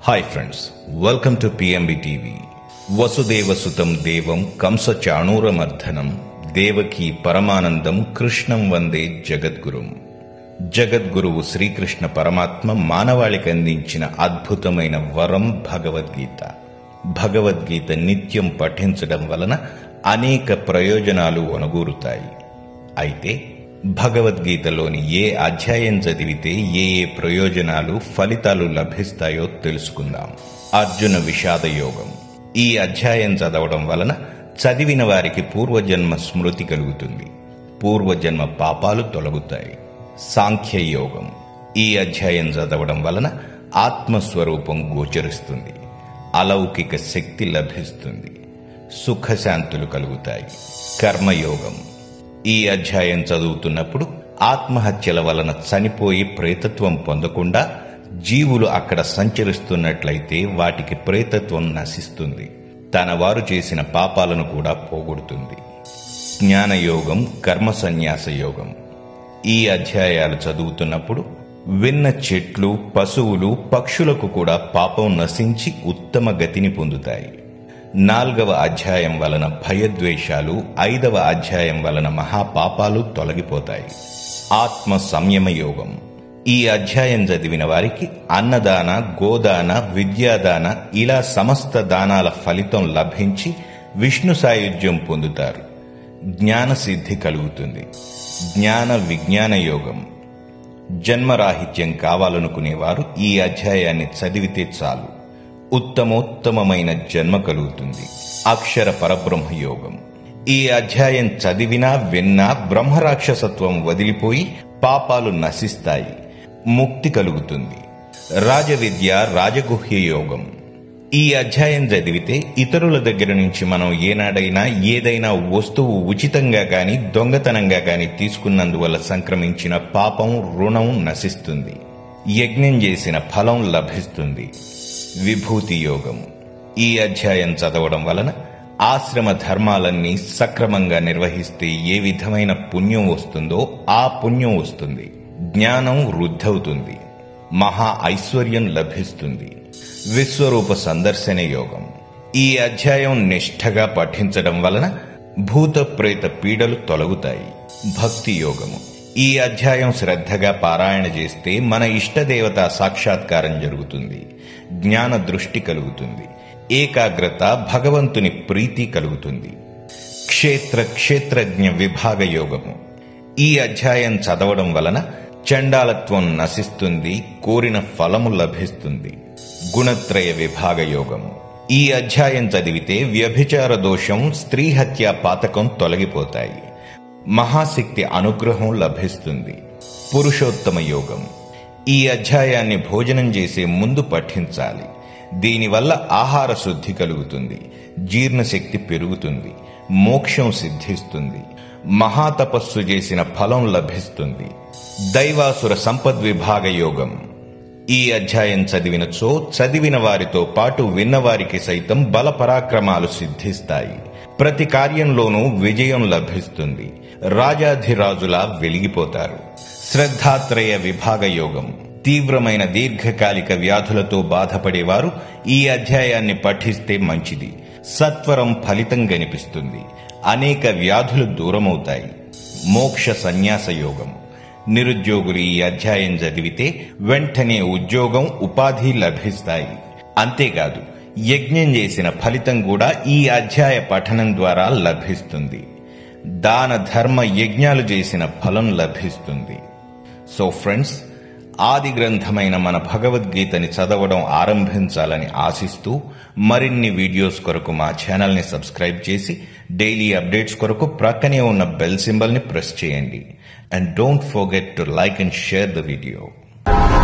hi friends welcome to PMB TV వసుదేవ సుతం దేవం కంస చాణూరమర్ధనం దేవకి పరమానందం కృష్ణం వందే జగద్గురుం జగద్గురువు శ్రీకృష్ణ పరమాత్మ మానవాళికి అందించిన అద్భుతమైన వరం భగవద్గీత భగవద్గీత నిత్యం పఠించడం వలన అనేక ప్రయోజనాలు ఒనగూరుతాయి అయితే భగవద్గీతలోని ఏ అధ్యాయం చదివితే ఏ ఏ ప్రయోజనాలు ఫలితాలు లభిస్తాయో తెలుసుకుందాం అర్జున విషాద యోగం ఈ అధ్యాయం చదవడం వలన చదివిన వారికి పూర్వజన్మ స్మృతి కలుగుతుంది పూర్వజన్మ పాపాలు తొలగుతాయి సాంఖ్య యోగం ఈ అధ్యాయం చదవడం వలన ఆత్మస్వరూపం గోచరిస్తుంది అలౌకిక శక్తి లభిస్తుంది సుఖశాంతులు కలుగుతాయి కర్మయోగం ఈ అధ్యాయం చదువుతున్నప్పుడు ఆత్మహత్యల వలన చనిపోయి ప్రేతత్వం పొందకుండా జీవులు అక్కడ సంచరిస్తున్నట్లయితే వాటికి ప్రేతత్వం నశిస్తుంది తన వారు చేసిన పాపాలను కూడా పోగొడుతుంది జ్ఞానయోగం కర్మ సన్యాస యోగం ఈ అధ్యాయాలు చదువుతున్నప్పుడు విన్న చెట్లు పశువులు పక్షులకు కూడా పాపం నశించి ఉత్తమ గతిని పొందుతాయి నాల్గవ అధ్యాయం వలన భయద్వేషాలు ఐదవ అధ్యాయం వలన మహాపాపాలు తొలగిపోతాయి ఆత్మ సంయమ యోగం ఈ అధ్యాయం చదివిన వారికి అన్నదాన గోదాన విద్యాదాన ఇలా సమస్త దానాల ఫలితం లభించి విష్ణు సాయుధ్యం పొందుతారు జ్ఞాన సిద్ధి కలుగుతుంది జ్ఞాన విజ్ఞాన యోగం జన్మరాహిత్యం కావాలనుకునేవారు ఈ అధ్యాయాన్ని చదివితే చాలు ఉత్తమోత్తమమైన జన్మ కలుగుతుంది అక్షర పరబ్రహ్మ యోగం ఈ అధ్యాయం చదివినా విన్నా బ్రహ్మరాక్షసత్వం వదిలిపోయి పాపాలు నశిస్తాయి ముక్తి కలుగుతుంది రాజవిద్య రాజగుహ్య యోగం ఈ అధ్యాయం చదివితే ఇతరుల దగ్గర నుంచి మనం ఏనాడైనా ఏదైనా వస్తువు ఉచితంగా గాని దొంగతనంగా గాని తీసుకున్నందువల్ల సంక్రమించిన పాపం రుణం నశిస్తుంది యజ్ఞం చేసిన ఫలం లభిస్తుంది విభూతి యోగం ఈ అధ్యాయం చదవడం వలన ఆశ్రమ ధర్మాలన్నీ సక్రమంగా నిర్వహిస్తే ఏ విధమైన పుణ్యం వస్తుందో ఆ పుణ్యం వస్తుంది జ్ఞానం వృద్ధవుతుంది మహా ఐశ్వర్యం లభిస్తుంది విశ్వరూప సందర్శన యోగం ఈ అధ్యాయం నిష్ఠగా పఠించడం వలన భూత ప్రేత పీడలు తొలగుతాయి భక్తి యోగము ఈ అధ్యాయం శ్రద్ధగా పారాయణ చేస్తే మన ఇష్టదేవత సాక్షాత్కారం జరుగుతుంది జ్ఞాన దృష్టి కలుగుతుంది ఏకాగ్రత భగవంతుని ప్రీతి కలుగుతుంది క్షేత్ర క్షేత్రజ్ఞ విభాగ యోగము ఈ అధ్యాయం చదవడం వలన చండాలత్వం నశిస్తుంది కోరిన ఫలము లభిస్తుంది గుణత్రయ విభాగ యోగము ఈ అధ్యాయం చదివితే వ్యభిచార దోషం స్త్రీ హత్య పాతకం తొలగిపోతాయి మహాశక్తి అనుగ్రహం లభిస్తుంది పురుషోత్తమ యోగం ఈ అధ్యాయాన్ని భోజనం చేసే ముందు పఠించాలి దీనివల్ల ఆహార శుద్ధి కలుగుతుంది జీర్ణశక్తి పెరుగుతుంది మోక్షం సిద్ధిస్తుంది మహాతపస్సు చేసిన ఫలం లభిస్తుంది దైవాసుర సంపద్విభాగ యోగం ఈ అధ్యాయం చదివినచో చదివిన వారితో పాటు విన్నవారికి సైతం బల పరాక్రమాలు సిద్ధిస్తాయి ప్రతి కార్యంలోనూ విజయం లభిస్తుంది రాజాధిరాజులా వెలిగిపోతారు శ్రద్ధాత్రయ విభాగ యోగం తీవ్రమైన దీర్ఘకాలిక వ్యాధులతో బాధపడేవారు ఈ అధ్యాయాన్ని పఠిస్తే మంచిది సత్వరం ఫలితం కనిపిస్తుంది అనేక వ్యాధులు దూరమవుతాయి మోక్ష సన్యాస యోగం నిరుద్యోగులు ఈ అధ్యాయం చదివితే వెంటనే ఉద్యోగం ఉపాధి లభిస్తాయి అంతేకాదు యజ్ఞం చేసిన ఫలితం కూడా ఈ అధ్యాయ పఠనం ద్వారా లభిస్తుంది దాన ధర్మ యజ్ఞాలు చేసిన ఫలం లభిస్తుంది సో ఫ్రెండ్స్ ఆది గ్రంథమైన మన భగవద్గీతని చదవడం ఆరంభించాలని ఆశిస్తూ మరిన్ని వీడియోస్ కొరకు మా ఛానల్ని సబ్స్క్రైబ్ చేసి డైలీ అప్డేట్స్ కొరకు ప్రక్కనే ఉన్న బెల్ సింబల్ని ప్రెస్ చేయండి and don't forget to like and share the video